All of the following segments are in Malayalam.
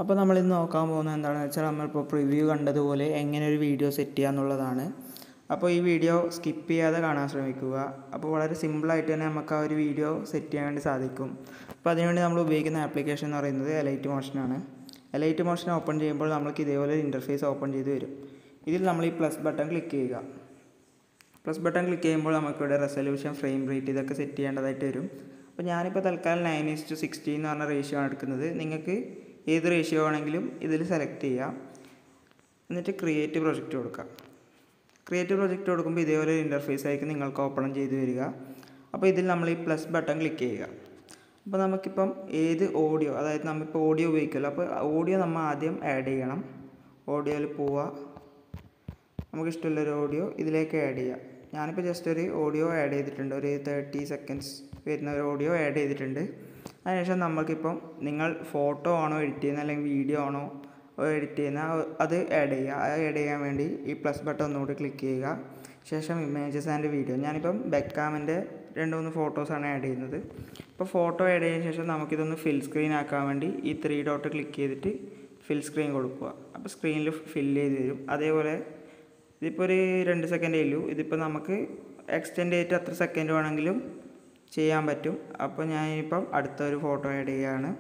അപ്പോൾ നമ്മളിന്ന് നോക്കാൻ പോകുന്നത് എന്താണെന്ന് വെച്ചാൽ നമ്മളിപ്പോൾ പ്രിവ്യൂ കണ്ടതുപോലെ എങ്ങനെ ഒരു വീഡിയോ സെറ്റ് ചെയ്യുക എന്നുള്ളതാണ് അപ്പോൾ ഈ വീഡിയോ സ്കിപ്പ് ചെയ്യാതെ കാണാൻ ശ്രമിക്കുക അപ്പോൾ വളരെ സിമ്പിളായിട്ട് തന്നെ നമുക്ക് ആ ഒരു വീഡിയോ സെറ്റ് ചെയ്യാൻ വേണ്ടി സാധിക്കും അപ്പോൾ അതിനുവേണ്ടി നമ്മൾ ഉപയോഗിക്കുന്ന ആപ്ലിക്കേഷൻ എന്ന് പറയുന്നത് എലൈറ്റ് മോഷനാണ് എലൈറ്റ് മോഷൻ ഓപ്പൺ ചെയ്യുമ്പോൾ നമുക്ക് ഇതേപോലെ ഒരു ഇൻ്റർഫേസ് ഓപ്പൺ ചെയ്ത് വരും ഇതിൽ നമ്മൾ ഈ പ്ലസ് ബട്ടൺ ക്ലിക്ക് ചെയ്യുക പ്ലസ് ബട്ടൺ ക്ലിക്ക് ചെയ്യുമ്പോൾ നമുക്കിവിടെ റെസൊല്യൂഷൻ ഫ്രെയിം റേറ്റ് ഇതൊക്കെ സെറ്റ് ചെയ്യേണ്ടതായിട്ട് വരും അപ്പോൾ ഞാനിപ്പോൾ തൽക്കാലം നയൻ ഈസ് ടു സിക്സ്റ്റീൻ എന്ന് പറഞ്ഞ റേഷ്യോ ആണ് എടുക്കുന്നത് നിങ്ങൾക്ക് ഏത് റേഷ്യോ ആണെങ്കിലും ഇതിൽ സെലക്ട് ചെയ്യാം എന്നിട്ട് ക്രിയേറ്റ് പ്രൊജക്റ്റ് കൊടുക്കുക ക്രിയേറ്റ് പ്രൊജക്റ്റ് കൊടുക്കുമ്പോൾ ഇതേപോലെ ഒരു ഇൻ്റർഫേസ് ആയിരിക്കും നിങ്ങൾക്ക് ഓപ്പൺ ചെയ്ത് വരിക അപ്പോൾ ഇതിൽ നമ്മൾ ഈ പ്ലസ് ബട്ടൺ ക്ലിക്ക് ചെയ്യുക അപ്പോൾ നമുക്കിപ്പം ഏത് ഓഡിയോ അതായത് നമ്മളിപ്പോൾ ഓഡിയോ ഉപയോഗിക്കുമല്ലോ അപ്പോൾ ഓഡിയോ നമ്മൾ ആദ്യം ആഡ് ചെയ്യണം ഓഡിയോയിൽ പോവുക നമുക്ക് ഇഷ്ടമുള്ളൊരു ഓഡിയോ ഇതിലേക്ക് ആഡ് ചെയ്യാം ഞാനിപ്പോൾ ജസ്റ്റ് ഒരു ഓഡിയോ ആഡ് ചെയ്തിട്ടുണ്ട് ഒരു തേർട്ടി സെക്കൻഡ്സ് വരുന്ന ഒരു ഓഡിയോ ആഡ് ചെയ്തിട്ടുണ്ട് അതിനുശേഷം നമുക്കിപ്പം നിങ്ങൾ ഫോട്ടോ ആണോ എഡിറ്റ് ചെയ്യുന്നത് അല്ലെങ്കിൽ വീഡിയോ ആണോ എഡിറ്റ് ചെയ്യുന്ന അത് ആഡ് ചെയ്യുക അത് ആഡ് ചെയ്യാൻ വേണ്ടി ഈ പ്ലസ് ബട്ടൺ ഒന്നുകൂടി ക്ലിക്ക് ചെയ്യുക ശേഷം ഇമേജസ് ആൻഡ് വീഡിയോ ഞാനിപ്പം ബെക്കാമിൻ്റെ രണ്ട് മൂന്ന് ഫോട്ടോസാണ് ആഡ് ചെയ്യുന്നത് അപ്പോൾ ഫോട്ടോ ആഡ് ചെയ്തതിന് ശേഷം നമുക്കിതൊന്ന് ഫിൽ സ്ക്രീൻ ആക്കാൻ വേണ്ടി ഈ ത്രീ ഡോട്ട് ക്ലിക്ക് ചെയ്തിട്ട് ഫിൽ സ്ക്രീൻ കൊടുക്കുക അപ്പോൾ സ്ക്രീനിൽ ഫില്ല് ചെയ്ത് തരും അതേപോലെ ഇതിപ്പോൾ ഒരു രണ്ട് സെക്കൻഡേ ഉള്ളൂ ഇതിപ്പോൾ നമുക്ക് എക്സ്റ്റെൻഡ് ചെയ്തിട്ട് എത്ര സെക്കൻഡ് വേണമെങ്കിലും ചെയ്യാൻ പറ്റും അപ്പോൾ ഞാനിപ്പം അടുത്തൊരു ഫോട്ടോ ആഡ് ചെയ്യുകയാണ്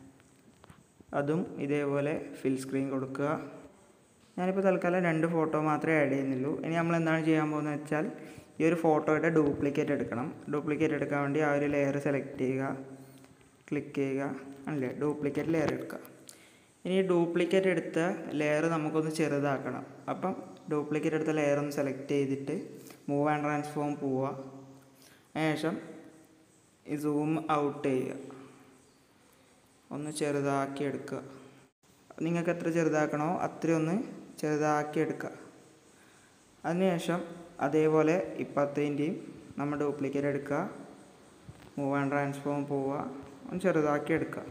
അതും ഇതേപോലെ ഫിൽ സ്ക്രീൻ കൊടുക്കുക ഞാനിപ്പോൾ തൽക്കാലം രണ്ട് ഫോട്ടോ മാത്രമേ ആഡ് ചെയ്യുന്നുള്ളൂ ഇനി നമ്മൾ എന്താണ് ചെയ്യാൻ പോകുന്നത് വെച്ചാൽ ഈ ഒരു ഫോട്ടോയുടെ ഡ്യൂപ്ലിക്കേറ്റ് എടുക്കണം ഡ്യൂപ്ലിക്കേറ്റ് എടുക്കാൻ വേണ്ടി ആ ഒരു ലെയർ സെലക്ട് ചെയ്യുക ക്ലിക്ക് ചെയ്യുക അല്ലേ ഡ്യൂപ്ലിക്കേറ്റ് ലെയർ എടുക്കുക ഇനി ഡ്യൂപ്ലിക്കേറ്റ് എടുത്ത ലെയർ നമുക്കൊന്ന് ചെറുതാക്കണം അപ്പം ഡ്യൂപ്ലിക്കേറ്റ് എടുത്ത ലെയർ ഒന്ന് സെലക്ട് ചെയ്തിട്ട് മൂവ് ആൻഡ് ട്രാൻസ്ഫോം പോവുക അതിനുശേഷം ഈ സൂം ഔട്ട് ചെയ്യുക ഒന്ന് ചെറുതാക്കി എടുക്കുക നിങ്ങൾക്ക് എത്ര ചെറുതാക്കണോ അത്രയും ഒന്ന് ചെറുതാക്കി എടുക്കുക അതിനുശേഷം അതേപോലെ ഇപ്പത്തേൻ്റെയും നമ്മൾ ഡ്യൂപ്ലിക്കേറ്റ് എടുക്കുക മൂവ് ആൻഡ് ട്രാൻസ്ഫോം പോവുക ഒന്ന് ചെറുതാക്കി എടുക്കുക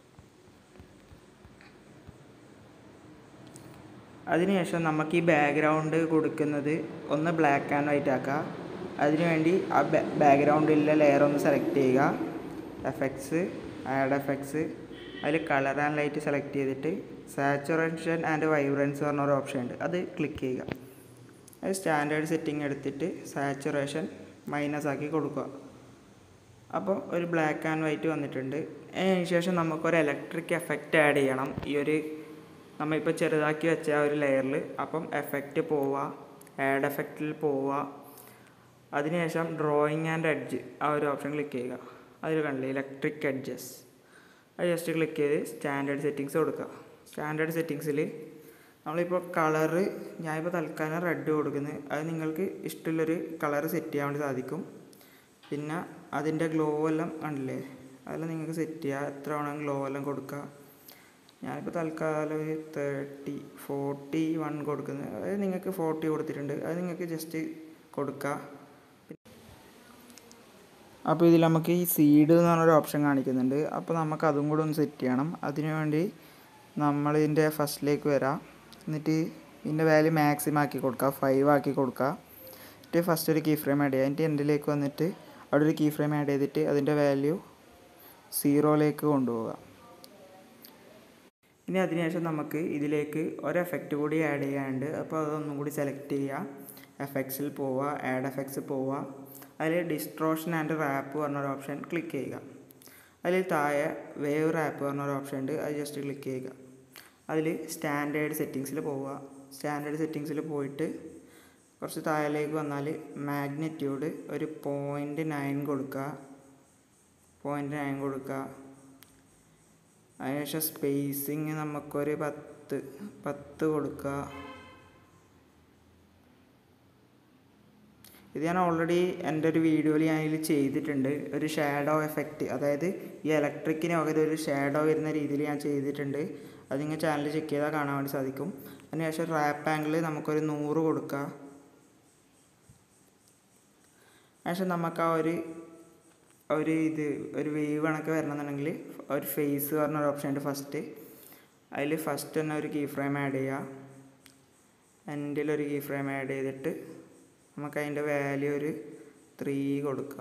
അതിനുശേഷം നമുക്ക് ഈ ബാക്ക്ഗ്രൗണ്ട് കൊടുക്കുന്നത് ഒന്ന് ബ്ലാക്ക് ആൻഡ് വൈറ്റ് ആക്കുക അതിനുവേണ്ടി ആ ബാക്ക്ഗ്രൗണ്ടിലെ ലെയർ ഒന്ന് സെലക്ട് ചെയ്യുക എഫക്ട്സ് ആഡ് എഫക്ട്സ് അതിൽ കളർ ആൻഡ് ലൈറ്റ് സെലക്ട് ചെയ്തിട്ട് സാച്ചുറേഷൻ ആൻഡ് വൈബ്രൻസ് പറഞ്ഞ ഒരു ഓപ്ഷൻ ഉണ്ട് അത് ക്ലിക്ക് ചെയ്യുക അത് സ്റ്റാൻഡേർഡ് സെറ്റിംഗ് എടുത്തിട്ട് സാച്ചുറേഷൻ മൈനസ് ആക്കി കൊടുക്കുക അപ്പോൾ ഒരു ബ്ലാക്ക് ആൻഡ് വൈറ്റ് വന്നിട്ടുണ്ട് അതിന് ശേഷം നമുക്കൊരു ഇലക്ട്രിക് എഫക്റ്റ് ആഡ് ചെയ്യണം ഈ ഒരു നമ്മളിപ്പോൾ ചെറുതാക്കി വെച്ച ആ ഒരു ലെയറിൽ അപ്പം എഫക്റ്റ് പോവുക ആഡ് എഫക്റ്റിൽ പോവുക അതിനുശേഷം ഡ്രോയിങ് ആൻഡ് എഡ്ജ് ആ ഒരു ഓപ്ഷൻ ക്ലിക്ക് ചെയ്യുക അതിൽ കണ്ടില്ലേ ഇലക്ട്രിക് എഡ്ജസ് അത് ജസ്റ്റ് ക്ലിക്ക് ചെയ്ത് സ്റ്റാൻഡേർഡ് സെറ്റിങ്സ് കൊടുക്കുക സ്റ്റാൻഡേർഡ് സെറ്റിങ്സിൽ നമ്മളിപ്പോൾ കളറ് ഞാനിപ്പോൾ തൽക്കാലം റെഡ് കൊടുക്കുന്നത് അത് നിങ്ങൾക്ക് ഇഷ്ടമുള്ളൊരു കളറ് സെറ്റ് ചെയ്യാൻ വേണ്ടി സാധിക്കും പിന്നെ അതിൻ്റെ ഗ്ലോ എല്ലാം കണ്ടില്ലേ അതെല്ലാം നിങ്ങൾക്ക് സെറ്റ് ചെയ്യുക എത്ര വേണമെങ്കിൽ ഗ്ലോ എല്ലാം കൊടുക്കുക ഞാനിപ്പോൾ തൽക്കാലം ഒരു തേർട്ടി ഫോർട്ടി വൺ കൊടുക്കുന്നത് അത് നിങ്ങൾക്ക് ഫോർട്ടി കൊടുത്തിട്ടുണ്ട് അത് നിങ്ങൾക്ക് ജസ്റ്റ് കൊടുക്കുക അപ്പോൾ ഇതിൽ നമുക്ക് ഈ സീഡ് എന്ന് പറഞ്ഞൊരു ഓപ്ഷൻ കാണിക്കുന്നുണ്ട് അപ്പോൾ നമുക്ക് അതും കൂടെ ഒന്ന് സെറ്റ് ചെയ്യണം അതിനു വേണ്ടി നമ്മൾ ഇതിൻ്റെ ഫസ്റ്റിലേക്ക് വരാം എന്നിട്ട് ഇതിൻ്റെ വാല്യൂ മാക്സിമം ആക്കി കൊടുക്കുക ഫൈവ് ആക്കി കൊടുക്കുക എന്നിട്ട് ഫസ്റ്റ് ഒരു കീ ഫ്രെയിം ആഡ് ചെയ്യുക എന്നിട്ട് എൻഡിലേക്ക് വന്നിട്ട് അവിടെ ഒരു കീ ഫ്രെയിം ആഡ് ചെയ്തിട്ട് അതിൻ്റെ വാല്യൂ സീറോയിലേക്ക് കൊണ്ടുപോവുക ഇനി അതിനുശേഷം നമുക്ക് ഇതിലേക്ക് ഒരു എഫക്റ്റ് കൂടി ആഡ് ചെയ്യാനുണ്ട് അപ്പോൾ അതൊന്നും കൂടി സെലക്ട് ചെയ്യുക എഫക്ട്സിൽ പോവുക ആഡ് എഫക്ട്സ് പോവുക അതിൽ ഡിസ്ട്രോഷൻ ആൻഡ് റാപ്പ് പറഞ്ഞൊരു ഓപ്ഷൻ ക്ലിക്ക് ചെയ്യുക അതിൽ താഴെ വേവ് റാപ്പ് പറഞ്ഞൊരു ഓപ്ഷൻ ഉണ്ട് അത് ജസ്റ്റ് ക്ലിക്ക് ചെയ്യുക അതിൽ സ്റ്റാൻഡേർഡ് സെറ്റിങ്സിൽ പോവുക സ്റ്റാൻഡേർഡ് സെറ്റിങ്സിൽ പോയിട്ട് കുറച്ച് താഴേക്ക് വന്നാൽ മാഗ്നറ്റ്യൂഡ് ഒരു പോയിൻ്റ് നയൻ കൊടുക്കുക പോയിൻ്റ് നയൻ കൊടുക്കുക അതിനുശേഷം സ്പേസിങ് നമുക്കൊരു പത്ത് പത്ത് കൊടുക്കുക ഇത് ഞാൻ ഓൾറെഡി എൻ്റെ ഒരു വീഡിയോയിൽ ഞാൻ ഇതിൽ ചെയ്തിട്ടുണ്ട് ഒരു ഷാഡോ എഫക്റ്റ് അതായത് ഈ ഇലക്ട്രിക്കിന് പകരം ഒരു ഷാഡോ വരുന്ന രീതിയിൽ ഞാൻ ചെയ്തിട്ടുണ്ട് അത് നിങ്ങൾ ചാനൽ ചെക്ക് ചെയ്താൽ കാണാൻ വേണ്ടി സാധിക്കും അതിനുശേഷം റാപ്പ് ആംഗിൾ നമുക്കൊരു നൂറ് കൊടുക്കുക അതിനുശേഷം നമുക്ക് ആ ഒരു ഒരു ഇത് ഒരു വേവ് കണക്ക് വരണമെന്നുണ്ടെങ്കിൽ ഒരു ഫേസ് പറഞ്ഞ ഒരു ഓപ്ഷൻ ഉണ്ട് ഫസ്റ്റ് അതിൽ ഫസ്റ്റ് തന്നെ ഒരു കീ ഫ്രെയിം ആഡ് ചെയ്യുക എൻഡിൽ ഒരു കീ ഫ്രെയിം ആഡ് ചെയ്തിട്ട് നമുക്ക് അതിൻ്റെ വാല്യൂ ഒരു ത്രീ കൊടുക്കുക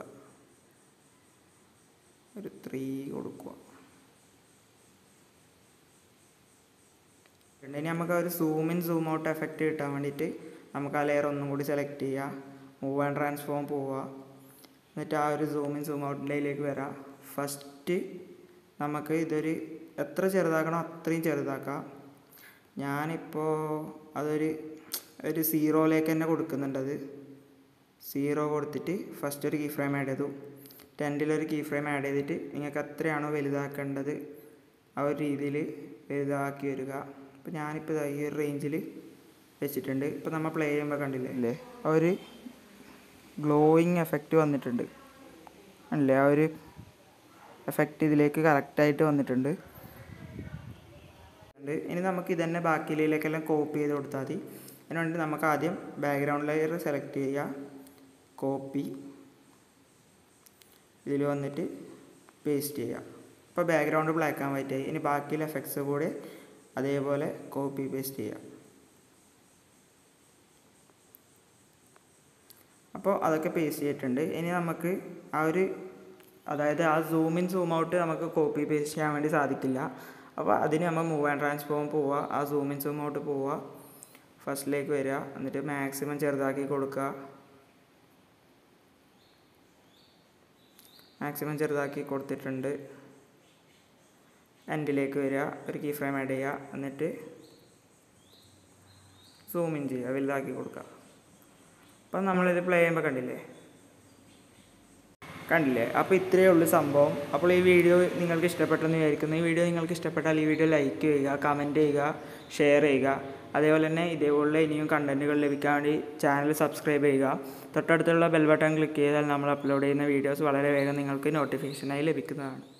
ഒരു ത്രീ കൊടുക്കുക പിന്നെ ഇനി നമുക്ക് ആ ഒരു zoom in zoom out effect കിട്ടാൻ വേണ്ടിയിട്ട് നമുക്ക് ആ ലെയർ ഒന്നും കൂടി സെലക്ട് ചെയ്യുക മൂവ് ആൻഡ് ട്രാൻസ്ഫോം പോവുക എന്നിട്ട് ആ ഒരു സൂം ഇൻ സൂം ഔട്ടിലേക്ക് വരാം ഫസ്റ്റ് നമുക്ക് ഇതൊരു എത്ര ചെറുതാക്കണോ അത്രയും ചെറുതാക്കാം ഞാനിപ്പോൾ അതൊരു ഒരു സീറോയിലേക്ക് തന്നെ കൊടുക്കുന്നുണ്ടത് സീറോ കൊടുത്തിട്ട് ഫസ്റ്റ് ഒരു കീ ഫ്രെയിം ആഡ് ചെയ്തു ടെൻറ്റിലൊരു കീ ഫ്രെയിം ആഡ് ചെയ്തിട്ട് നിങ്ങൾക്ക് എത്രയാണോ വലുതാക്കേണ്ടത് ആ ഒരു രീതിയിൽ വലുതാക്കി വരിക അപ്പോൾ ഞാനിപ്പോൾ ഈ ഒരു റേഞ്ചിൽ വെച്ചിട്ടുണ്ട് ഇപ്പോൾ നമ്മൾ പ്ലേ ചെയ്യുമ്പോൾ കണ്ടില്ലേ അല്ലേ ആ ഒരു ഗ്ലോയിങ് എഫക്റ്റ് വന്നിട്ടുണ്ട് അല്ലേ ആ ഒരു എഫക്റ്റ് ഇതിലേക്ക് കറക്റ്റായിട്ട് വന്നിട്ടുണ്ട് ഇനി നമുക്ക് ഇതന്നെ ബാക്കിയിലേക്കെല്ലാം കോപ്പി ചെയ്ത് കൊടുത്താൽ മതി അതിന് വേണ്ടി നമുക്ക് ആദ്യം ബാക്ക്ഗ്രൗണ്ട് ലെയർ സെലക്ട് ചെയ്യുക കോപ്പി ഇതിൽ വന്നിട്ട് പേസ്റ്റ് ചെയ്യുക ഇപ്പോൾ ബാക്ക്ഗ്രൗണ്ട് ബ്ലാക്ക് ആൻഡ് വൈറ്റ് ആയി ഇനി ബാക്കിയുള്ള എഫക്ട്സ് കൂടെ അതേപോലെ കോപ്പി പേസ്റ്റ് ചെയ്യുക അപ്പോൾ അതൊക്കെ പേസ്റ്റ് ചെയ്തിട്ടുണ്ട് ഇനി നമുക്ക് ആ ഒരു അതായത് ആ സൂം ഇൻ സൂം ഔട്ട് നമുക്ക് കോപ്പി പേസ്റ്റ് ചെയ്യാൻ വേണ്ടി സാധിക്കില്ല അപ്പോൾ അതിന് നമ്മൾ മൂവ് ആൻഡ് ട്രാൻസ്ഫോം പോവുക ആ സൂം ഇൻ സൂം ഔട്ട് പോവുക ഫസ്റ്റിലേക്ക് വരിക എന്നിട്ട് മാക്സിമം ചെറുതാക്കി കൊടുക്കുക മാക്സിമം ചെറുതാക്കി കൊടുത്തിട്ടുണ്ട് എൻഡിലേക്ക് വരിക ഒരു കീ ഫ്രെയിം ആഡ് ചെയ്യുക എന്നിട്ട് സൂം ഇൻ ചെയ്യുക വലുതാക്കി കൊടുക്കുക അപ്പം നമ്മളിത് പ്ലേ ചെയ്യുമ്പോൾ കണ്ടില്ലേ കണ്ടില്ലേ അപ്പോൾ ഇത്രയേ ഉള്ളൂ സംഭവം അപ്പോൾ ഈ വീഡിയോ നിങ്ങൾക്ക് ഇഷ്ടപ്പെട്ടെന്ന് വിചാരിക്കുന്നു ഈ വീഡിയോ നിങ്ങൾക്ക് ഇഷ്ടപ്പെട്ടാൽ ഈ വീഡിയോ ലൈക്ക് ചെയ്യുക കമൻറ്റ് ചെയ്യുക ഷെയർ ചെയ്യുക അതേപോലെ തന്നെ ഇതേപോലുള്ള ഇനിയും കണ്ടൻറ്റുകൾ ലഭിക്കാൻ വേണ്ടി ചാനൽ സബ്സ്ക്രൈബ് ചെയ്യുക തൊട്ടടുത്തുള്ള ബെൽ ബട്ടൺ ക്ലിക്ക് ചെയ്താൽ നമ്മൾ അപ്ലോഡ് ചെയ്യുന്ന വീഡിയോസ് വളരെ വേഗം നിങ്ങൾക്ക് നോട്ടിഫിക്കേഷനായി ലഭിക്കുന്നതാണ്